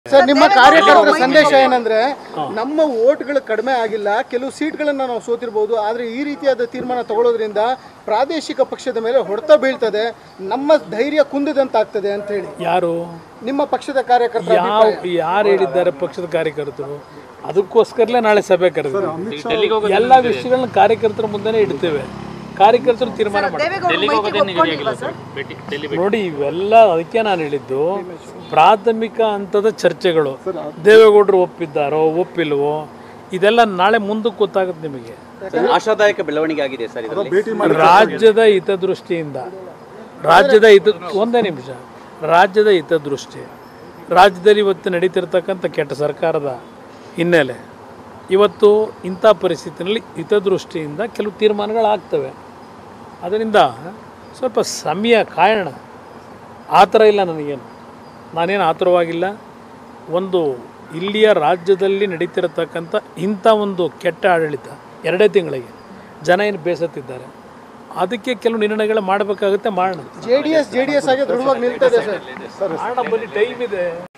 sir ನಿಮ್ಮ ಕಾರ್ಯಕರ್ತರ ಸಂದೇಶ ಏನಂದ್ರೆ ನಮ್ಮ ಓಟ್ಗಳು ಕಡಿಮೆ ಆಗಿಲ್ಲ ಕೆಲವು ಸೀಟ್ಗಳನ್ನ ನಾವು ಸೋತಿರ್ಬೋದು ಆದ್ರೆ ಈ ರೀತಿಯಾದ ತೀರ್ಮಾನ ತಗೊಳ್ಳೋದ್ರಿಂದ ಪ್ರಾದೇಶಿಕ ಪಕ್ಷದ ಮೇಲೆ ಹೊಡೆತ ಬೀಳ್ತದೆ ನಮ್ಮ ಧೈರ್ಯ ಕುಂದಿದಂತಾಗ್ತದೆ ಅಂತ ಹೇಳಿ ಯಾರು ನಿಮ್ಮ ಪಕ್ಷದ ಕಾರ್ಯಕರ್ತರ ಯಾವ ಯಾರು ಹೇಳಿದ್ದಾರೆ ಪಕ್ಷದ ಕಾರ್ಯಕರ್ತರು ಅದಕ್ಕೋಸ್ಕರಲೇ ನಾಳೆ ಸಭೆ ಕರೆದು ಎಲ್ಲ ವಿಷಯಗಳನ್ನ ಕಾರ್ಯಕರ್ತರ ಮುಂದೆನೇ ಇಡ್ತೇವೆ ಕಾರ್ಯಕರ್ತರು ತೀರ್ಮಾನ ಮಾಡ್ತಾರೆ ನೋಡಿ ಇವೆಲ್ಲ ಅದಕ್ಕೆ ನಾನು ಹೇಳಿದ್ದು ಪ್ರಾಥಮಿಕ ಹಂತದ ಚರ್ಚೆಗಳು ದೇವೇಗೌಡರು ಒಪ್ಪಿದ್ದಾರೋ ಒಪ್ಪಿಲ್ವೋ ಇದೆಲ್ಲ ನಾಳೆ ಮುಂದಕ್ಕೆ ಗೊತ್ತಾಗುತ್ತೆ ನಿಮಗೆ ಆಶಾದಾಯಕ ಬೆಳವಣಿಗೆ ಆಗಿದೆ ಸರ್ ಇದರಲ್ಲಿ ರಾಜ್ಯದ ಹಿತದೃಷ್ಟಿಯಿಂದ ರಾಜ್ಯದ ಹಿತ ಒಂದೇ ನಿಮಿಷ ರಾಜ್ಯದ ಹಿತದೃಷ್ಟಿ ರಾಜ್ಯದಲ್ಲಿ ಇವತ್ತು ನಡೀತಿರ್ತಕ್ಕಂಥ ಕೆಟ್ಟ ಸರ್ಕಾರದ ಹಿನ್ನೆಲೆ ಇವತ್ತು ಇಂಥ ಪರಿಸ್ಥಿತಿನಲ್ಲಿ ಹಿತದೃಷ್ಟಿಯಿಂದ ಕೆಲವು ತೀರ್ಮಾನಗಳಾಗ್ತವೆ ಅದರಿಂದ ಸ್ವಲ್ಪ ಸಮಯ ಕಾಯೋಣ ಆ ಥರ ಇಲ್ಲ ನನಗೇನು ನಾನೇನು ಆತುರವಾಗಿಲ್ಲ ಒಂದು ಇಲ್ಲಿಯ ರಾಜ್ಯದಲ್ಲಿ ನಡೀತಿರತಕ್ಕಂಥ ಇಂಥ ಒಂದು ಕೆಟ್ಟ ಆಡಳಿತ ಎರಡೇ ತಿಂಗಳಿಗೆ ಜನ ಏನು ಬೇಸತ್ತಿದ್ದಾರೆ ಅದಕ್ಕೆ ಕೆಲವು ನಿರ್ಣಯಗಳು ಮಾಡಬೇಕಾಗುತ್ತೆ ಮಾಡೋಣ J D S J D S ಆಗಿ ದೃಢವಾಗಿ ನಿಲ್ತದೆ ಸರ್ ಮಾಡೋಣ ಬನ್ನಿ ಟೈಮ್ ಇದೆ